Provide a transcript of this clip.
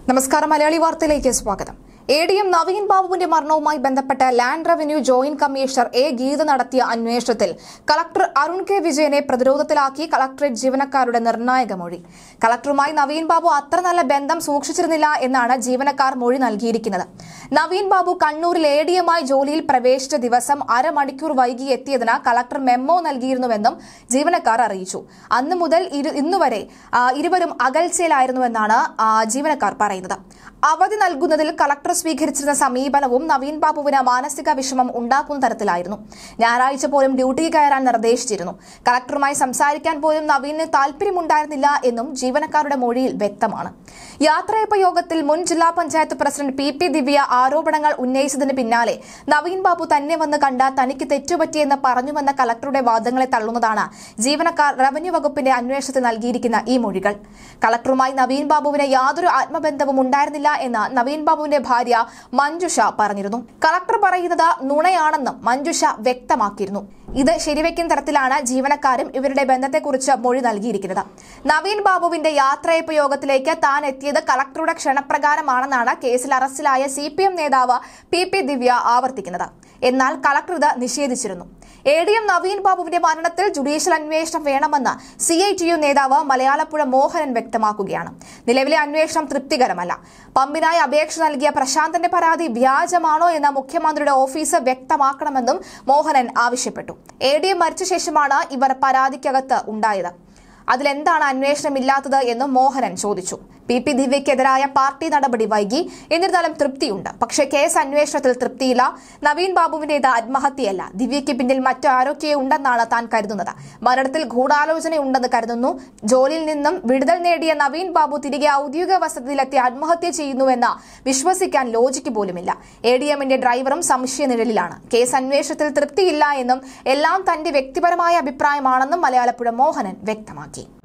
നമസ്കാരം മലയാളി വാർത്തയിലേക്ക് സ്വാഗതം എ ഡി എം നവീൻ ബാബുവിന്റെ മരണവുമായി ബന്ധപ്പെട്ട land revenue joint commissioner A Geetha നടത്തിയ അന്വേഷണത്തിൽ കളക്ടർ അരുൺ കെ വിജയനെ പ്രതിരോധത്തിലാക്കി കളക്ടറേറ്റ് ജീവനക്കാരുടെ നിർണായക മൊഴി കളക്ടറുമായി നവീൻ ബാബു അത്ര നല്ല ബന്ധം സൂക്ഷിച്ചിരുന്നില്ല എന്നാണ് ജീവനക്കാർ മൊഴി നൽകിയിരിക്കുന്നത് നവീൻ ബാബു കണ്ണൂരിൽ എ ഡി എമായി ജോലിയിൽ പ്രവേശിച്ച ദിവസം അരമണിക്കൂർ വൈകി എത്തിയതിന് കളക്ടർ മെമ്മോ നൽകിയിരുന്നുവെന്നും ജീവനക്കാർ അറിയിച്ചു അന്ന് മുതൽ ഇരു- ഇന്നുവരെ ആ, ഇരുവരും അകൽച്ചയിലായിരുന്നുവെന്നാണ് ആ, ജീവനക്കാർ പറയുന്നത് അവധി നൽകുന്നതിൽ കളക്ടർ സ്വീകരിച്ചിരുന്ന സമീപനവും നവീൻ ബാബുവിന് മാനസിക വിഷമം ഉണ്ടാക്കുന്ന തരത്തിലായിരുന്നു ഞായറാഴ്ച പോലും ഡ്യൂട്ടി കയറാൻ നിർദ്ദേശിച്ചിരുന്നു കളക്ടറുമായി സംസാരിക്കാൻ പോലും നവീന് താല്പര്യമുണ്ടായിരുന്നില്ല എന്നും ജീവനക്കാരുടെ മൊഴിയിൽ വ്യക്തമാണ് യാത്രയപ്പ യോഗത്തിൽ മുൻ ജില്ലാ panchayat president P P Divya ആരോപണങ്ങൾ ഉന്നയിച്ചതിന് പിന്നാലെ നവീൻ ബാബു തന്നെ വന്ന് കണ്ട തനിക്ക് തെറ്റുപറ്റിയെന്ന് പറഞ്ഞുവെന്ന കളക്ടറുടെ വാദങ്ങളെ തള്ളുന്നതാണ് ജീവനക്കാർ റവന്യൂ വകുപ്പിന്റെ അന്വേഷണത്തിൽ നൽകിയിരിക്കുന്ന ഈ മൊഴികൾ കളക്ടറുമായി നവീൻ ബാബുവിന് യാതൊരു ആത്മബന്ധവും ഉണ്ടായിരുന്നില്ല എന്ന് നവീൻ ബാബുവിന്റെ ഭാര്യ മഞ്ജുഷ പറഞ്ഞിരുന്നു കളക്ടർ പറയുന്നത് നുണയാണെന്നും മഞ്ജുഷ വ്യക്തമാക്കിയിരുന്നു ഇത് ശരിവെക്കുന്ന തരത്തിലാണ് ജീവനക്കാരും ഇവരുടെ ബന്ധത്തെക്കുറിച്ച് മൊഴി നൽകിയിരിക്കുന്നത് നവീൻ ബാബുവിന്റെ യാത്രയപ്പ് യോഗത്തിലേക്ക് താൻ എത്തിയത് കളക്ടറുടെ ക്ഷണപ്രകാരമാണെന്നാണ് കേസിൽ അറസ്റ്റിലായ സി പി എം നേതാവ് പി പി ദിവ്യ ആവർത്തിക്കുന്നത് എന്നാൽ കളക്ടർ ഇത് നിഷേധിച്ചിരുന്നു എ ഡി എം നവീൻ ബാബുവിന്റെ മരണത്തിൽ ജുഡീഷ്യൽ അന്വേഷണം വേണമെന്ന് സി ഐ ടി യു നേതാവ് മലയാളപ്പുഴ മോഹനൻ വ്യക്തമാക്കുകയാണ് നിലവിലെ അന്വേഷണം തൃപ്തികരമല്ല പമ്പിനായി അപേക്ഷ നൽകിയ പ്രശാന്തന്റെ പരാതി വ്യാജമാണോ എന്ന് മുഖ്യമന്ത്രിയുടെ ഓഫീസ് വ്യക്തമാക്കണമെന്നും മോഹനൻ ആവശ്യപ്പെട്ടു എ ഡി എം മരിച്ച ശേഷമാണ് ഇവർ പരാതിക്കകത്ത് ഉണ്ടായത് അതിലെന്താണ് അന്വേഷണമില്ലാത്തത് എന്നും മോഹനൻ ചോദിച്ചു പി പി ദിവ്യക്കെതിരായ പാർട്ടി നടപടി വൈകി എന്നിരുന്നാലും തൃപ്തിയുണ്ട് പക്ഷേ കേസ് അന്വേഷണത്തിൽ തൃപ്തിയില്ല നവീൻ ബാബുവിന്റേത് ആത്മഹത്യയല്ല ദിവ്യയ്ക്ക് പിന്നിൽ മറ്റു ആരൊക്കെ ഉണ്ടെന്നാണ് താൻ കരുതുന്നത് മരണത്തിൽ ഗൂഢാലോചനയുണ്ടെന്ന് കരുതുന്നു ജോലിയിൽ നിന്നും വിടുതൽ നേടിയ നവീൻ ബാബു തിരികെ ഔദ്യോഗിക വസതിയിലെത്തി ആത്മഹത്യ ചെയ്യുന്നുവെന്ന് വിശ്വസിക്കാൻ ലോജിക്ക് പോലുമില്ല എ ഡി എമ്മിന്റെ ഡ്രൈവറും സംശയ നിഴലിലാണ് കേസ് അന്വേഷണത്തിൽ തൃപ്തിയില്ല എന്നും എല്ലാം തന്റെ വ്യക്തിപരമായ അഭിപ്രായമാണെന്നും മലയാളപ്പുഴ മോഹനൻ വ്യക്തമാക്കി